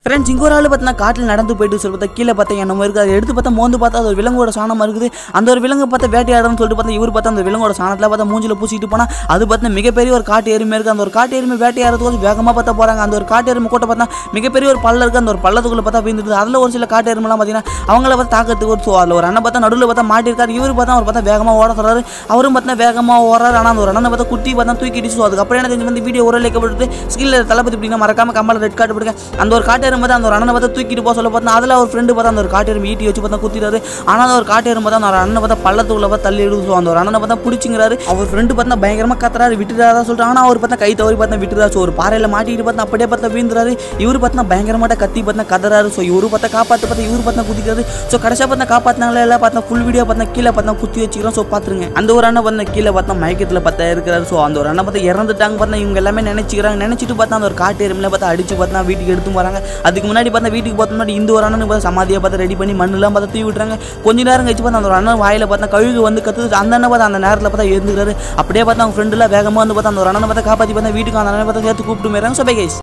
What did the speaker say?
friends இங்கே ஒரு ஆள் பார்த்தா காட்டில் நடந்து போயிட்டு சொல்லி பார்த்தா கீழே பார்த்தா என்னமோ இருக்குது அதை எடுத்து பார்த்தா மோந்து பார்த்தா அது ஒரு விலங்கோட சாணமாக இருக்குது அந்த ஒரு விலங்கு பார்த்தா வேட்டையாடணும்னு சொல்லிட்டு பார்த்தா இவர் பார்த்தா அந்த விலங்கோட சாணத்தில் பார்த்தா மூஞ்சில பூசிட்டு போனால் அது பார்த்தா மிகப்பெரிய ஒரு காட்டு எருமை இருக்குது அந்த ஒரு காட்டு எருமை வேட்டையாடுறதுக்கு வேகமாக பார்த்தா போகிறாங்க அந்த ஒரு காட்டு எருமை கூட்ட பார்த்தா மிகப்பெரிய ஒரு பள்ளம் இருக்குது அந்த ஒரு பள்ளத்துக்குள்ள பார்த்தா விழுந்துட்டு அதில் ஒரு சில காட்டு எருமெல்லாம் பார்த்தீங்கன்னா அவங்கள பார்த்து தாக்கத்துக்கு ஒரு ஸோ அதில் ஒரு அண்ணன் பார்த்தா நடுவில் பார்த்தா மாட்டிருக்காரு இவர் பார்த்தா அவர் பார்த்தா வேகமாக ஓட சொல்றாரு அவரும் பார்த்தா வேகமாக ஓடுறாரு ஆனால் அந்த ஒரு அண்ணனை பார்த்தா குட்டி பார்த்தா தூக்கிட்டு ஸோ அதுக்கப்புறம் எனக்கு வந்து வீடியோ ஒரு லைக்கப்பட்டு ஸ்கில் தளபதி பிடிங்க மறக்காம கம்மல் ரெட் கார்டு பிடிங்க அந்த ஒரு காட்டு எருமை தான் அந்த ஒரு அண்ணனை பார்த்தா தூக்கிட்டு போக சொல்ல பார்த்தா அதில் ஒரு ஃப்ரெண்டு பார்த்தா அந்த ஒரு காட்டு எருமை ஈட்டி வச்சு பார்த்தா குத்திட்டாரு ஆனால் அந்த ஒரு காட்டு எருமை தான் அந்த ஒரு அண்ணனை பார்த்தா பள்ளத்துக்குள்ள பார்த்தா தள்ளி விடுது ஸோ அந்த ஒரு அண்ணனை பார்த்தா பிடிச்சிங்கிறாரு அவர் ஃப்ரெண்டு பார்த்தா பயங்கரமாக கத்துறாரு விட்டுறாரா சொல்லிட்டு ஆனால் அவர் பார்த்தா கை தவறி பார்த்தா விட்டுறாரு ஸோ ஒரு பாறையில் மாட்டிட்டு பார்த்தா அப்படியே பார்த்தா வீந்துறாரு இவர் பார்த்தா பயங்கரமாட்ட கத்தி பார்த்தா கதறாரு ஸோ இவரு பார்த்தா காப்பாற்று பார்த்தா இவரு பார்த்தா குதிக்கிறாரு ஸோ கடைசியாக பார்த்தா காப்பாற்றினாங்களே எல்லாம் பார்த்தா ஃபுல் வீடியோ பார்த்தா கீழே பார்த்தா குத்தி வச்சுக்கிறோம் ஸோ பார்த்துருங்க அந்த ஒரு அண்ணன் பார்த்தா கீழே பார்த்தா மயக்கத்தில் பார்த்தா இருக்கிறாரு ஸோ அந்த ஒரு அண்ணன் பார்த்தா இறந்துட்டாங்க பார்த்தா இவங்க எல்லாமே நினைச்சுக்கிறாங்க நினைச்சிட்டு பார்த்தா அந்த ஒரு காட்டு எருமையில பார்த்தா அடிச்சு பார்த்தா வீட்டுக்கு எடுத்து வராங்க அதுக்கு முன்னாடி பார்த்தா வீட்டுக்கு பார்த்த முன்னாடி இந்த ஒரு அண்ணனுக்கு பார்த்தா சமாதியை பார்த்தா ரெடி பண்ணி மண்ணுலாம் பார்த்தா தூவி விட்டுறாங்க கொஞ்ச நேரம் கழிச்சு பார்த்தா அந்த ஒரு அண்ணன் வாயில பார்த்தா கழுகு வந்து கத்துது அந்த அண்ணன் பார்த்தா அந்த நேரத்தில் பார்த்தா இருந்துக்கிறாரு அப்படியே பார்த்தா அவங்க ஃப்ரெண்டுலாம் வேகமாக வந்து பார்த்தா அந்த ஒரு அண்ணனை பார்த்தா காப்பாற்றி பார்த்தா வீட்டுக்கு அந்த அண்ணனை பார்த்தா சேர்த்து கூப்பிட்டு போயிடுறாங்க ஸோ பை கைஸ்